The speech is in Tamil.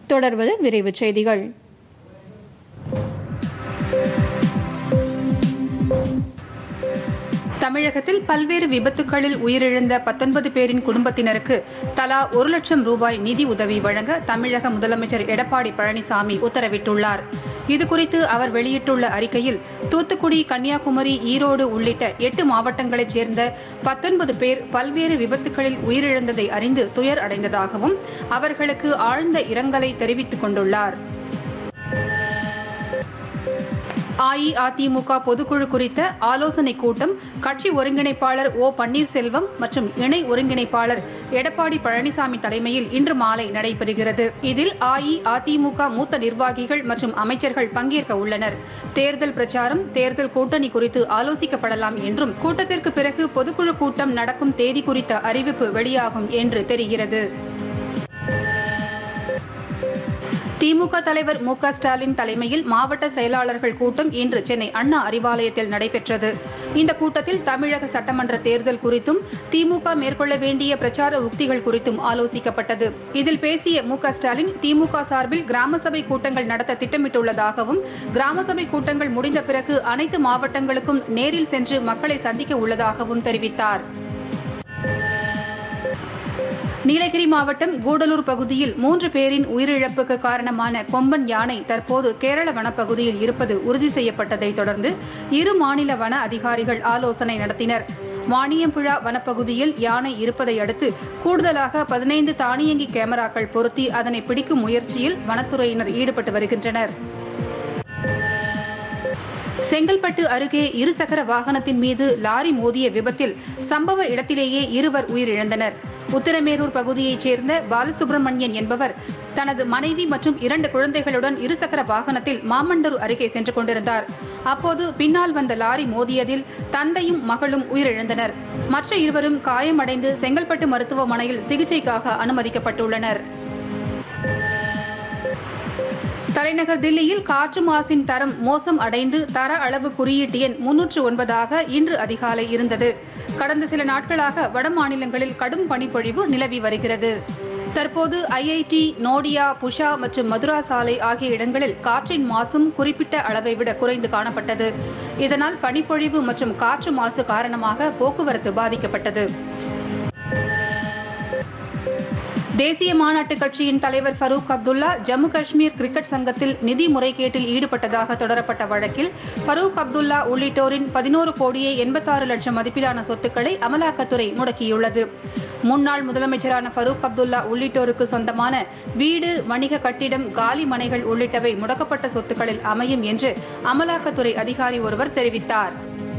தொடர்வது விரைவுச் செய்திகள் தமிழகத்தில் பல்வேறு விபத்துகளில் உயிரிழந்த பத்தொன்பது பேரின் குடும்பத்தினருக்கு தலா ஒரு லட்சம் ரூபாய் நிதி உதவி வழங்க தமிழக முதலமைச்சர் எடப்பாடி பழனிசாமி உத்தரவிட்டுள்ளார் இதுகுறித்து அவர் வெளியிட்டுள்ள அறிக்கையில் தூத்துக்குடி கன்னியாகுமரி ஈரோடு உள்ளிட்ட எட்டு மாவட்டங்களைச் சேர்ந்த பத்தொன்பது பேர் பல்வேறு விபத்துகளில் உயிரிழந்ததை அறிந்து துயர் அடைந்ததாகவும் அவர்களுக்கு ஆழ்ந்த இரங்கலை தெரிவித்துக் கொண்டுள்ளார் அஇஅதிமுக பொதுக்குழு குறித்த ஆலோசனைக் கூட்டம் கட்சி ஒருங்கிணைப்பாளர் ஓ பன்னீர்செல்வம் மற்றும் இணை ஒருங்கிணைப்பாளர் எடப்பாடி பழனிசாமி தலைமையில் இன்று மாலை நடைபெறுகிறது இதில் அஇஅதிமுக மூத்த நிர்வாகிகள் மற்றும் அமைச்சர்கள் பங்கேற்க உள்ளனர் தேர்தல் பிரச்சாரம் தேர்தல் கூட்டணி குறித்து ஆலோசிக்கப்படலாம் என்றும் கூட்டத்திற்கு பிறகு பொதுக்குழு கூட்டம் நடக்கும் தேதி குறித்த அறிவிப்பு வெளியாகும் என்று தெரிகிறது திமுக தலைவர் மு க ஸ்டாலின் தலைமையில் மாவட்ட செயலாளர்கள் கூட்டம் இன்று சென்னை அண்ணா அறிவாலயத்தில் நடைபெற்றது இந்த கூட்டத்தில் தமிழக சட்டமன்ற தேர்தல் குறித்தும் திமுக மேற்கொள்ள வேண்டிய பிரச்சார உக்திகள் குறித்தும் ஆலோசிக்கப்பட்டது இதில் பேசிய மு க ஸ்டாலின் திமுக சார்பில் கிராம சபை கூட்டங்கள் நடத்த திட்டமிட்டுள்ளதாகவும் கிராம சபை கூட்டங்கள் முடிந்த பிறகு அனைத்து மாவட்டங்களுக்கும் நேரில் சென்று மக்களை சந்திக்க உள்ளதாகவும் தெரிவித்தார் நீலகிரி மாவட்டம் கூடலூர் பகுதியில் மூன்று பேரின் உயிரிழப்புக்கு காரணமான கொம்பன் யானை தற்போது கேரள வனப்பகுதியில் இருப்பது உறுதி செய்யப்பட்டதை தொடர்ந்து இரு மாநில வன அதிகாரிகள் ஆலோசனை நடத்தினர் வாணியம்புழா வனப்பகுதியில் யானை இருப்பதை அடுத்து கூடுதலாக பதினைந்து தானியங்கி கேமராக்கள் பொருத்தி அதனை பிடிக்கும் முயற்சியில் வனத்துறையினர் ஈடுபட்டு வருகின்றனர் செங்கல்பட்டு அருகே இருசக்கர வாகனத்தின் மீது லாரி மோதிய விபத்தில் சம்பவ இடத்திலேயே இருவர் உயிரிழந்தனர் உத்திரமேரூர் பகுதியைச் சேர்ந்த பாலசுப்ரமணியன் என்பவர் தனது மனைவி மற்றும் இரண்டு குழந்தைகளுடன் இருசக்கர வாகனத்தில் மாமண்டூர் அருகே சென்று கொண்டிருந்தார் அப்போது பின்னால் வந்த லாரி மோதியதில் தந்தையும் மகளும் உயிரிழந்தனர் மற்ற இருவரும் காயமடைந்து செங்கல்பட்டு மருத்துவமனையில் சிகிச்சைக்காக அனுமதிக்கப்பட்டுள்ளனர் தலைநகர் தில்லியில் காற்று மாசின் தரம் மோசம் அடைந்து தர அளவு குறியீட்டு எண் முன்னூற்று ஒன்பதாக இன்று அதிகாலை இருந்தது கடந்த சில நாட்களாக வட மாநிலங்களில் கடும் பனிப்பொழிவு நிலவி வருகிறது தற்போது ஐஐடி நோடியா புஷா மற்றும் மதுரா சாலை ஆகிய இடங்களில் காற்றின் மாசும் குறிப்பிட்ட அளவை விட குறைந்து காணப்பட்டது இதனால் பனிப்பொழிவு மற்றும் காற்று மாசு காரணமாக போக்குவரத்து பாதிக்கப்பட்டது தேசிய மாநாட்டு கட்சியின் தலைவர் ஃபரூக் அப்துல்லா ஜம்மு காஷ்மீர் கிரிக்கெட் சங்கத்தில் நிதி முறைகேட்டில் ஈடுபட்டதாக தொடரப்பட்ட வழக்கில் ஃபரூக் அப்துல்லா உள்ளிட்டோரின் பதினோரு கோடியே எண்பத்தாறு லட்சம் மதிப்பிலான சொத்துக்களை அமலாக்கத்துறை முடக்கியுள்ளது முன்னாள் முதலமைச்சரான ஃபரூக் அப்துல்லா உள்ளிட்டோருக்கு சொந்தமான வீடு வணிக கட்டிடம் காலி மனைகள் உள்ளிட்டவை முடக்கப்பட்ட சொத்துக்களில் அமையும் என்று அமலாக்கத்துறை அதிகாரி ஒருவர் தெரிவித்தார்